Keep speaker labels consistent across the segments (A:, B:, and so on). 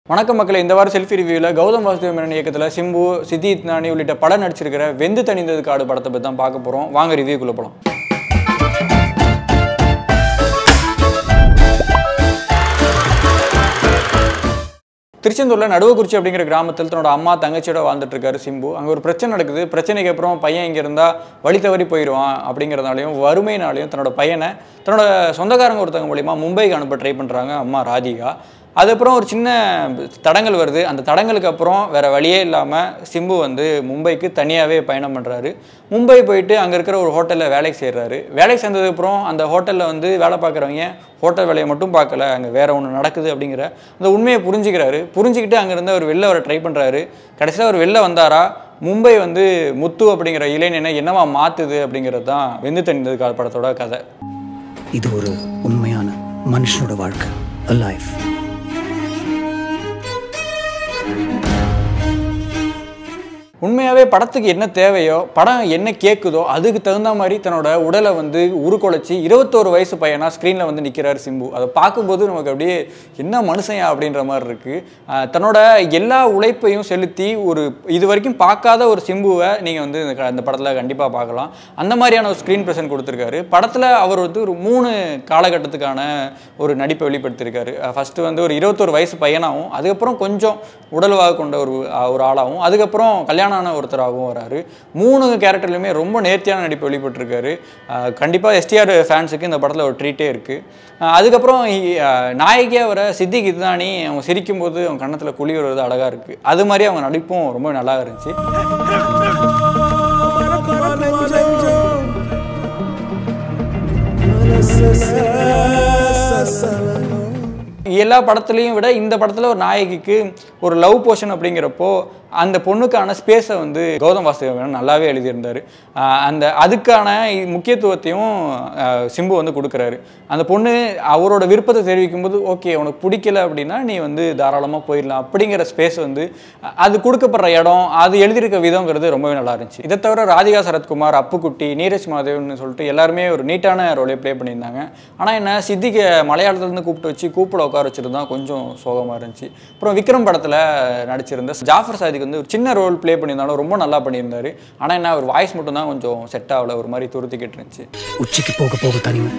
A: வணக்கம் மக்களே இந்த வாரம் செல்ஃபி ரிவ்யூவில் கௌதம் வாசுதேவ மேனன் இயக்கத்தில் சிம்பு சித்தித் நானி உள்ளிட்ட படம் நடிச்சிருக்கிற வெந்து தணிந்தது காடு படத்தை பற்றி தான் பார்க்க போகிறோம் வாங்க ரிவ்யூக்குள்ளே போகலாம் திருச்செந்தூரில் நடுவக்குறிச்சி அப்படிங்கிற கிராமத்தில் தன்னோட அம்மா தங்கச்சியோட வாழ்ந்துட்டு இருக்காரு சிம்பு அங்கே ஒரு பிரச்சனை நடக்குது பிரச்சனைக்கு அப்புறம் பையன் இங்கே இருந்தால் வழி தவறி போயிடுவான் அப்படிங்கிறதுனாலையும் வறுமையினாலையும் தன்னோட பையனை தன்னோட சொந்தக்காரங்க ஒருத்தவங்க மூலிமா மும்பைக்கு அனுப்ப ட்ரை பண்ணுறாங்க அம்மா ராதிகா அதுக்கப்புறம் ஒரு சின்ன தடங்கள் வருது அந்த தடங்களுக்கு அப்புறம் வேற வழியே இல்லாமல் சிம்பு வந்து மும்பைக்கு தனியாகவே பயணம் பண்ணுறாரு மும்பை போயிட்டு அங்கே இருக்கிற ஒரு ஹோட்டலில் வேலைக்கு சேர்றாரு வேலைக்கு சேர்ந்ததுக்கப்புறம் அந்த ஹோட்டலில் வந்து வேலை பார்க்குறவங்க ஹோட்டல் வேலையை மட்டும் பார்க்கல அங்கே வேற ஒன்று நடக்குது அப்படிங்கிற அந்த உண்மையை புரிஞ்சுக்கிறாரு புரிஞ்சுக்கிட்டு அங்கேருந்து அவர் வெளில வர ட்ரை பண்ணுறாரு கடைசியில் அவர் வெளில வந்தாரா மும்பை வந்து முத்து அப்படிங்கிற இளைஞனை என்னவா மாற்றுது அப்படிங்கிறது தான் வெந்து தணிந்தது கால படத்தோட கதை
B: இது ஒரு உண்மையான மனுஷனோட வாழ்க்கை a life
A: உண்மையாகவே படத்துக்கு என்ன தேவையோ படம் என்ன கேட்குதோ அதுக்கு தகுந்த மாதிரி தன்னோட உடலை வந்து உருக்குலைச்சி இருபத்தோரு வயசு பையனா ஸ்க்ரீனில் வந்து நிற்கிறார் சிம்பு அதை பார்க்கும்போது நமக்கு அப்படியே என்ன மனுஷன் அப்படின்ற மாதிரி இருக்குது தன்னோட எல்லா உழைப்பையும் செலுத்தி ஒரு இது வரைக்கும் பார்க்காத ஒரு சிம்புவை நீங்கள் வந்து இந்த க- இந்த படத்தில் கண்டிப்பாக பார்க்கலாம் அந்த மாதிரியான ஒரு ஸ்க்ரீன் ப்ரெசன்ட் கொடுத்துருக்காரு படத்தில் அவர் வந்து ஒரு மூணு காலகட்டத்துக்கான ஒரு நடிப்பை வெளிப்படுத்தியிருக்காரு ஃபஸ்ட்டு வந்து ஒரு இருபத்தோரு வயசு பையனாகவும் அதுக்கப்புறம் கொஞ்சம் உடல்வாக கொண்ட ஒரு அஹ், ஒரு ஆளாகவும் அதுக்கப்புறம் கல்யாணம் ஆன ஒருத்தராகவும் வராரு மூணு கேரக்டர்லையுமே ரொம்ப நேர்த்தியான நடிப்பு வெளிப்பட்டிருக்காரு கண்டிப்பாக எஸ்டிஆர் ஃபேன்ஸுக்கு இந்த படத்தில் ஒரு ட்ரீட்டே இருக்குது அதுக்கப்புறம் இ- அஹ், நாயகியாக வர சித்திக் இதுதானி அவங்க சிரிக்கும்போது அவங்க கன்னத்தில் குழி வருவது அழகாக இருக்குது அது மாதிரி அவங்க நடிப்பும் ரொம்ப நல்லா இருந்துச்சு எல்லா படத்துலையும் விட இந்த படத்தில் ஒரு நாயகிக்கு ஒரு லவ் போர்ஷன் அப்படிங்கிறப்போ அந்த பொண்ணுக்கான ஸ்பேஸை வந்து கௌதம் வாசுதேவன் நல்லாவே எழுதியிருந்தார் ஆஹ் அந்த அதுக்கான முக்கியத்துவத்தையும் ஆஹ் சிம்பு வந்து கொடுக்குறாரு அந்த பொண்ணு அவரோட விருப்பத்தை தெரிவிக்கும் போது ஓகே உனக்கு பிடிக்கல அப்படின்னா நீ வந்து தாராளமாக போயிடலாம் அப்படிங்கிற ஸ்பேஸ் வந்து அஹ் அது கொடுக்கப்படுற இடம் அது எழுதியிருக்க விதங்கிறது ரொம்பவே நல்லா இருந்துச்சு இதை தவிர ராதிகா சரத்குமார் அப்புக்குட்டி நீரஜ் மாதேவன் சொல்லிட்டு எல்லாருமே ஒரு நீட்டான ரோலே ப்ளே பண்ணியிருந்தாங்க ஆனால் என்ன சித்திக்கு மலையாளத்துலேருந்து கூப்பிட்டு வச்சு கூப்பிட உட்கார வச்சுருந்தா கொஞ்சம் சோகமாக இருந்துச்சு அப்புறம் விக்ரம் படத்தில் நடிச்சிருந்த ஜாஃபர் சாதிக்கு வந்து ஒரு சின்ன ரோல் ப்ளே பண்ணியிருந்தாலும் ரொம்ப நல்லா பண்ணியிருந்தாரு ஆனால் என்ன அவர் வாய்ஸ் மட்டும் தான் கொஞ்சம் செட் ஆகல ஒரு மாதிரி துருத்திக்கிட்டு இருந்துச்சு
B: உச்சிக்கு போக போக தனிமை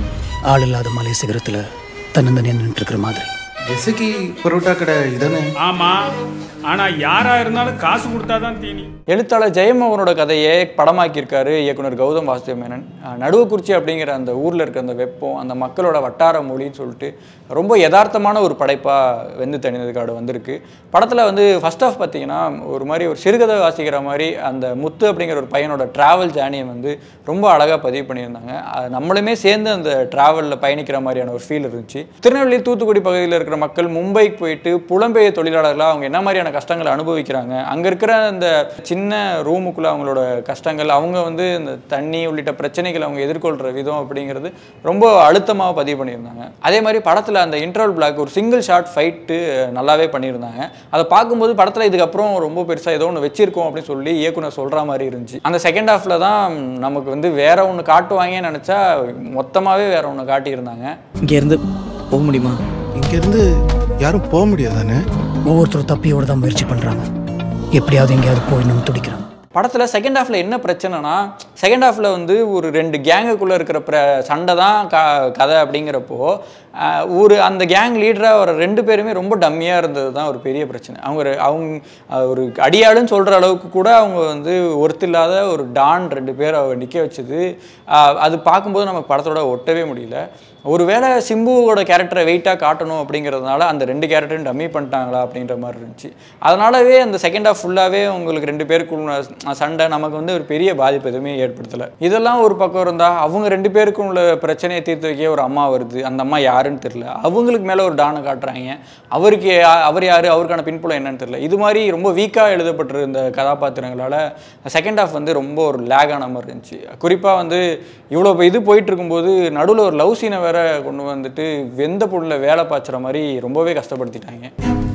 B: ஆள் இல்லாத மலை சிகரத்துல தன்னந்தனியா நின்றுட்டு இருக்கிற மாதிரி
C: ஜெசிக்கு பரோட்டா கடை இதானே
D: ஆமா ஆனா யாரா இருந்தாலும் காசு கொடுத்தாதான் தீனி
A: எழுத்தாளர் ஜெயமோகனோட கதையை படமாக்கியிருக்காரு இயக்குனர் கௌதம் வாசுதேவ் மேனன் அஹ் நடுவக்குறிச்சி அப்படிங்கிற அந்த ஊரில் இருக்க அந்த வெப்பம் அந்த மக்களோட வட்டார மொழின்னு சொல்லிட்டு ரொம்ப யதார்த்தமான ஒரு படைப்பாக வெந்து தணிந்தது காடு வந்திருக்கு படத்தில் வந்து ஃபர்ஸ்ட் ஆஃப் பார்த்தீங்கன்னா ஒரு மாதிரி ஒரு சிறுகதை வாசிக்கிற மாதிரி அந்த முத்து அப்படிங்கிற ஒரு பையனோட ட்ராவல் ஜேர்னியை வந்து ரொம்ப அழகாக பதிவு பண்ணியிருந்தாங்க அது நம்மளுமே சேர்ந்து அந்த ட்ராவலில் பயணிக்கிற மாதிரியான ஒரு ஃபீல் இருந்துச்சு திருநெல்வேலி தூத்துக்குடி பகுதியில் இருக்கிற மக்கள் மும்பைக்கு போயிட்டு புலம்பெயர் தொழிலாளர்களாக அவங்க என்ன மாதிரியான கஷ்டங்களை அனுபவிக்கிறாங்க அங்கே இருக்கிற அந்த சின்ன ரூமுக்குள்ளே அவங்களோட கஷ்டங்கள் அவங்க வந்து இந்த தண்ணி உள்ளிட்ட பிரச்சனைகளை அவங்க எதிர்கொள்கிற விதம் அப்படிங்கிறது ரொம்ப அழுத்தமாக பதிவு பண்ணியிருந்தாங்க அதே மாதிரி படத்தில் அந்த இன்டர்வல் பிளாக் ஒரு சிங்கிள் ஷாட் ஃபைட்டு நல்லாவே பண்ணியிருந்தாங்க அதை பார்க்கும்போது படத்தில் இதுக்கப்புறம் ரொம்ப பெருசாக ஏதோ ஒன்று வச்சிருக்கோம் அப்படின்னு சொல்லி இயக்குனர் சொல்கிற மாதிரி இருந்துச்சு அந்த செகண்ட் ஹாஃபில் தான் நமக்கு வந்து வேற ஒன்று காட்டுவாங்கன்னு நினச்சா மொத்தமாகவே வேற ஒன்று காட்டியிருந்தாங்க
E: இங்கேருந்து போக முடியுமா
C: இங்கேருந்து யாரும் போக முடியாதானே
B: ஒவ்வொருத்தரும் தப்பியோட தான் முயற்சி பண்றாங்க எப்படியாவது எங்கேயாவது போயிடணும்னு துடிக்கிறாங்க
A: படத்தில் செகண்ட் ஹாஃபில் என்ன பிரச்சனைனா செகண்ட் ஹாஃபில் வந்து ஒரு ரெண்டு கேங்குக்குள்ளே இருக்கிற பிர சண்டை தான் க கதை அப்படிங்கிறப்போ ஆஹ், ஒரு அந்த கேங் லீடராக ஒரு ரெண்டு பேருமே ரொம்ப டம்மியாக இருந்தது தான் ஒரு பெரிய பிரச்சனை அவங்க ரெ- அவங்க ஆஹ், ஒரு அடியாளுன்னு சொல்கிற அளவுக்கு கூட அவங்க வந்து ஒருத்தில்லாத ஒரு டான் ரெண்டு பேர் அவங்க நிற்க வச்சது ஆஹ், அது பார்க்கும்போது நமக்கு படத்தோட ஒட்டவே முடியல ஒருவேளை சிம்புவோட கேரக்டரை வெயிட்டாக காட்டணும் அப்படிங்கிறதுனால அந்த ரெண்டு கேரக்டரும் டம்மி பண்ணிட்டாங்களா அப்படின்ற மாதிரி இருந்துச்சு அதனாலவே அந்த செகண்ட் ஹாஃப் ஃபுல்லாகவே உங்களுக்கு ரெண்டு பேருக்குள்ள சண்டை நமக்கு வந்து ஒரு பெரிய பாதிப்பு எதுவுமே ஏற்படுத்தலை இதெல்லாம் ஒரு பக்கம் இருந்தால் அவங்க ரெண்டு பேருக்கும் உள்ள பிரச்சனையை தீர்த்து வைக்க ஒரு அம்மா வருது அந்த அம்மா யாருன்னு தெரியல அவங்களுக்கு மேலே ஒரு டானை காட்டுறாங்க அவருக்கு யா- அவர் யார் அவருக்கான பின்புலம் என்னன்னு தெரியல இது மாதிரி ரொம்ப வீக்காக எழுதப்பட்டிருந்த கதாபாத்திரங்களால் செகண்ட் ஹாஃப் வந்து ரொம்ப ஒரு லேக் ஆன மாதிரி இருந்துச்சு குறிப்பாக வந்து இவ்வளோ இது போயிட்டு இருக்கும்போது நடுவில் ஒரு லவ் சீனை வேற கொண்டு வந்துட்டு வெந்த பொருளை வேலை பாய்ச்சுற மாதிரி ரொம்பவே கஷ்டப்படுத்திட்டாங்க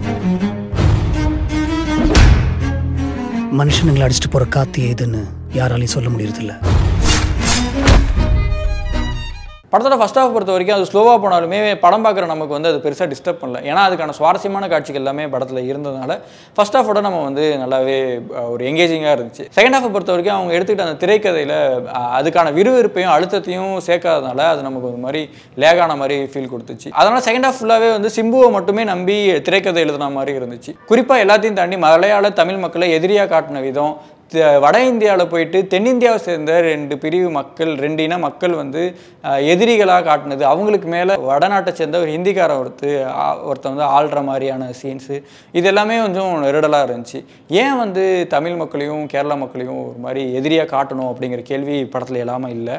B: மனுஷனுங்களை அடிச்சுட்டு போற காத்து ஏதுன்னு யாராலையும் சொல்ல முடியறதில்ல
A: படத்தோட ஃபர்ஸ்ட் ஹாஃப் பொறுத்த வரைக்கும் அது ஸ்லோவாக போனாலுமே படம் பார்க்குற நமக்கு வந்து அது பெருசாக டிஸ்டர்ப் பண்ணல ஏன்னா அதுக்கான சுவாரஸ்யமான காட்சிகள் எல்லாமே படத்தில் இருந்ததுனால ஃபர்ஸ்ட் ஹாஃபோட நம்ம வந்து நல்லாவே அஹ், ஒரு எங்கேஜிங்காக இருந்துச்சு செகண்ட் ஹாஃபை பொறுத்த வரைக்கும் அவங்க எடுத்துக்கிட்ட அந்த திரைக்கதையில் அஹ், அதுக்கான விறுவிறுப்பையும் அழுத்தத்தையும் சேர்க்காதனால அது நமக்கு ஒரு மாதிரி லேகான மாதிரி ஃபீல் கொடுத்துச்சு அதனால் செகண்ட் ஹாஃப் ஃபுல்லாகவே வந்து சிம்புவை மட்டுமே நம்பி திரைக்கதை எழுதுன மாதிரி இருந்துச்சு குறிப்பாக எல்லாத்தையும் தாண்டி மலையாள தமிழ் மக்களை எதிரியாக காட்டின விதம் த- வட இந்தியாவில் போயிட்டு தென்னிந்தியாவை சேர்ந்த ரெண்டு பிரிவு மக்கள் ரெண்டு இன மக்கள் வந்து எதிரிகளாக காட்டினது அவங்களுக்கு மேலே வடநாட்டை சேர்ந்த ஒரு ஹிந்திக்காரன் ஒருத்து ஆ- ஒருத்தன் வந்து ஆள்ற மாதிரியான சீன்ஸு இது எல்லாமே கொஞ்சம் நெருடலாக இருந்துச்சு ஏன் வந்து தமிழ் மக்களையும் கேரளா மக்களையும் ஒரு மாதிரி எதிரியாக காட்டணும் அப்படிங்கிற கேள்வி படத்தில் இல்லாமல் இல்லை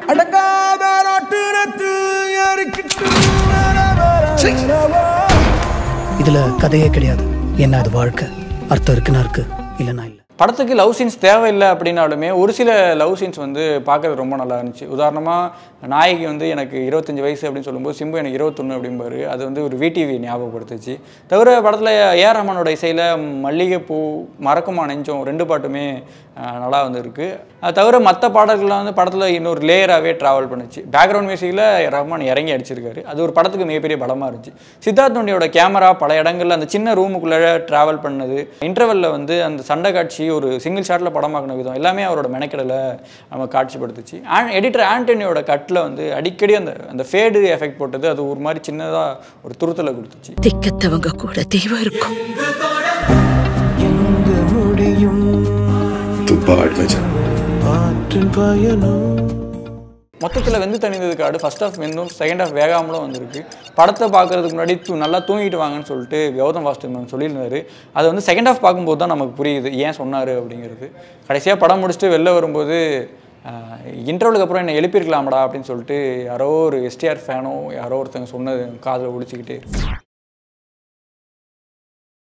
B: இதுல கதையே கிடையாது என்ன அது வாழ்க்கை அர்த்தம் இருக்குன்னா இருக்கு இல்லைன்னா இல்லை
A: படத்துக்கு லவ் சீன்ஸ் தேவையில்லை அப்படின்னாலுமே ஒரு சில லவ் சீன்ஸ் வந்து பார்க்கறது ரொம்ப நல்லா இருந்துச்சு உதாரணமாக நாயகி வந்து எனக்கு இருபத்தஞ்சு வயசு அப்படின்னு சொல்லும்போது சிம்பு எனக்கு இருபத்தொன்று அப்படிம்பாரு அது வந்து ஒரு விடிவி ஞாபகப்படுத்துச்சு தவிர படத்தில் ஏஆர் ரஹ்மானோட இசையில் மல்லிகைப்பூ மறக்குமா நெஞ்சம் ரெண்டு பாட்டுமே அஹ், நல்லா வந்து இருக்கு அது தவிர மற்ற பாடல்கள்லாம் வந்து படத்தில் இன்னொரு லேயராகவே ட்ராவல் பண்ணுச்சு பேக்ரவுண்ட் மியூசிக்கில் ரஹ்மான் இறங்கி அடிச்சிருக்காரு அது ஒரு படத்துக்கு மிகப்பெரிய பலமாக இருந்துச்சு சித்தார்த் நோண்டியோட கேமரா பல இடங்கள்ல அந்த சின்ன ரூமுக்குள்ளே ட்ராவல் பண்ணது இன்டர்வெல்ல வந்து அந்த சண்டை காட்சி ஒரு சிங்கிள் ஷாட்டில் படமாக்கின விதம் எல்லாமே அவரோட மெனக்கடலை நம்ம காட்சிப்படுத்துச்சு ஆன் எடிட்டர் ஆண்டனியோட கட்டில் வந்து அடிக்கடி அந்த அந்த ஃபேடு எஃபெக்ட் போட்டது அது ஒரு மாதிரி சின்னதாக ஒரு துருத்தலை கொடுத்துச்சு
F: திக்கத்தவங்க கூட தெய்வம் இருக்கும்
A: மொத்தத்தில் வெந்து தணிந்தது காடு ஃபர்ஸ்ட் ஹாஃப் வெந்தும் செகண்ட் ஹாஃப் வேகாமலும் வந்திருக்கு படத்தை பார்க்கறதுக்கு முன்னாடி தூ நல்லா தூங்கிட்டு வாங்கன்னு சொல்லிட்டு கௌதம் வாஸ்துமன் சொல்லியிருந்தாரு அது வந்து செகண்ட் ஹாஃப் பார்க்கும்போது தான் நமக்கு புரியுது ஏன் சொன்னார் அப்படிங்கிறது கடைசியாக படம் முடிச்சுட்டு வெளில வரும்போது இன்டர்வலுக்கு அப்புறம் என்னை எழுப்பியிருக்கலாமடா அப்படின்னு சொல்லிட்டு யாரோ ஒரு எஸ்டிஆர் ஃபேனோ யாரோ ஒருத்தங்க சொன்னது காதில் ஒழிச்சிக்கிட்டே இருக்கு